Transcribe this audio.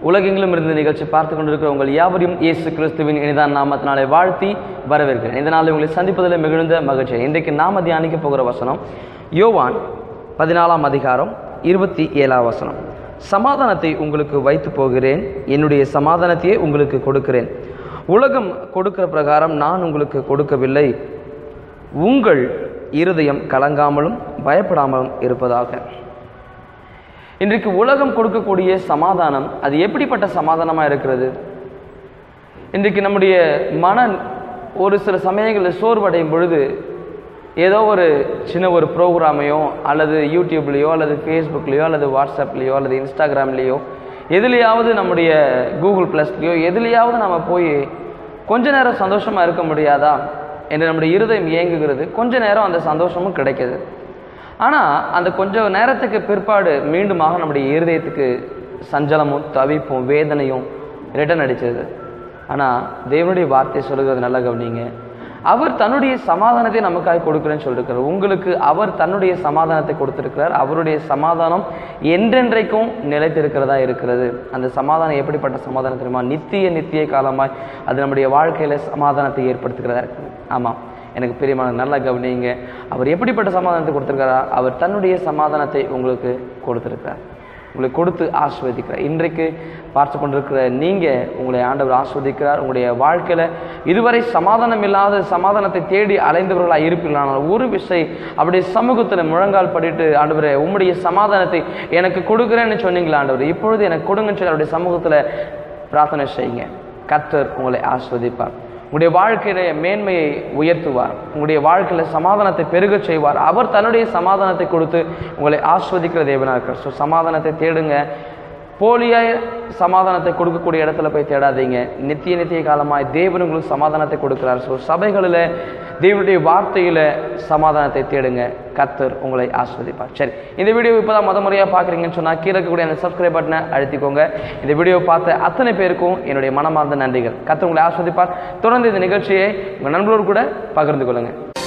உலகெங்கிலும் இருந்து நிகழ்ச்சி பார்த்து கொண்டிருக்கிற உங்கள் யாவரையும் இயேசு கிறிஸ்துவின் இனிதான் நாமத்தினாலே வாழ்த்தி வரவேற்கிறேன் இந்த நாளில் உங்களை சந்திப்பதில் மிகுந்த மகிழ்ச்சி இன்றைக்கு நாம தியானிக்க போகிற வசனம் யோவான் பதினாலாம் அதிகாரம் இருபத்தி ஏழாம் வசனம் சமாதானத்தை உங்களுக்கு வைத்து போகிறேன் என்னுடைய சமாதானத்தையே உங்களுக்கு கொடுக்கிறேன் உலகம் கொடுக்கிற பிரகாரம் நான் உங்களுக்கு கொடுக்கவில்லை உங்கள் இருதயம் கலங்காமலும் பயப்படாமலும் இருப்பதாக இன்றைக்கு உலகம் கொடுக்கக்கூடிய சமாதானம் அது எப்படிப்பட்ட சமாதானமாக இருக்கிறது இன்றைக்கு நம்முடைய மன ஒரு சில சமயங்களில் சோர்வடையும் பொழுது ஏதோ ஒரு சின்ன ஒரு ப்ரோக்ராமையோ அல்லது யூடியூப்லேயோ அல்லது ஃபேஸ்புக்லேயோ அல்லது வாட்ஸ்அப்லேயோ அல்லது இன்ஸ்டாகிராம்லேயோ எதுலேயாவது நம்முடைய கூகுள் ப்ளஸ்லேயோ எதுலேயாவது நம்ம போய் கொஞ்ச நேரம் சந்தோஷமாக இருக்க முடியாதா என்று நம்முடைய இருதயம் இயங்குகிறது கொஞ்ச நேரம் அந்த சந்தோஷமும் கிடைக்குது ஆனால் அந்த கொஞ்சம் நேரத்துக்கு பிற்பாடு மீண்டுமாக நம்முடைய இருதயத்துக்கு சஞ்சலமும் தவிப்பும் வேதனையும் ரிட்டன் அடிச்சது ஆனால் தேவனுடைய வார்த்தை சொல்லுகிறது நல்ல கவனிங்க அவர் தன்னுடைய சமாதானத்தை நமக்காக கொடுக்குறேன்னு சொல்லியிருக்கிறார் உங்களுக்கு அவர் தன்னுடைய சமாதானத்தை கொடுத்திருக்கிறார் அவருடைய சமாதானம் என்றென்றைக்கும் நிலைத்திருக்கிறதா இருக்கிறது அந்த சமாதானம் எப்படிப்பட்ட சமாதானம் தெரியுமா நித்திய நித்திய காலமாய் அது நம்முடைய வாழ்க்கையில சமாதானத்தை ஏற்படுத்துகிறதா இருக்குது ஆமாம் எனக்கு பிரியமான நல்லா கவனிங்க அவர் எப்படிப்பட்ட சமாதானத்தை கொடுத்திருக்காரா அவர் தன்னுடைய சமாதானத்தை உங்களுக்கு கொடுத்திருக்கிறார் உங்களுக்கு கொடுத்து ஆஸ்வதிக்கிறார் இன்றைக்கு பார்த்து கொண்டிருக்கிற நீங்கள் உங்களை ஆண்டவர் ஆஸ்வதிக்கிறார் உங்களுடைய வாழ்க்கையில் இதுவரை சமாதானம் இல்லாத சமாதானத்தை தேடி அலைந்தவர்களாக இருப்பீர்களானால் ஒரு விஷய அப்படியே சமூகத்தில் முழங்கால் படிட்டு ஆண்டவரே உம்முடைய சமாதானத்தை எனக்கு கொடுக்குறேன்னு சொன்னீங்களா ஆண்டவர் இப்பொழுது எனக்கு கொடுங்கன்னு சொல்லி அவருடைய சமூகத்தில் பிரார்த்தனை செய்யுங்க கர்த்தர் உங்களை ஆஸ்வதிப்பார் உங்களுடைய வாழ்க்கையில மேன்மையை உயர்த்துவார் உங்களுடைய வாழ்க்கையில சமாதானத்தை பெருகச் செய்வார் அவர் தன்னுடைய சமாதானத்தை கொடுத்து உங்களை ஆஸ்வதிக்கிற தேவனாக இருக்கிறார் ஸோ சமாதானத்தை தேடுங்க போலியாய் சமாதானத்தை கொடுக்கக்கூடிய இடத்துல போய் தேடாதீங்க நித்திய நித்திய காலமாய் தேவன் உங்களுக்கு சமாதானத்தை கொடுக்கிறார் ஸோ சபைகளில் தேவனுடைய வார்த்தையில சமாதானத்தை தேடுங்க கர்த்தர் உங்களை ஆஸ்வதிப்பார் சரி இந்த வீடியோ இப்போ தான் முத முறையாக பார்க்குறீங்கன்னு சொன்னால் கீழே இருக்கக்கூடிய அந்த சப்ஸ்கிரைப் பட்டனை அழுத்திக்கோங்க இந்த வீடியோ பார்த்த அத்தனை பேருக்கும் என்னுடைய மனமார்ந்த நன்றிகள் கர்த்தர் உங்களை ஆஸ்வதிப்பார் தொடர்ந்து இந்த நிகழ்ச்சியை உங்கள் நண்பரோடு கூட பகிர்ந்து கொள்ளுங்கள்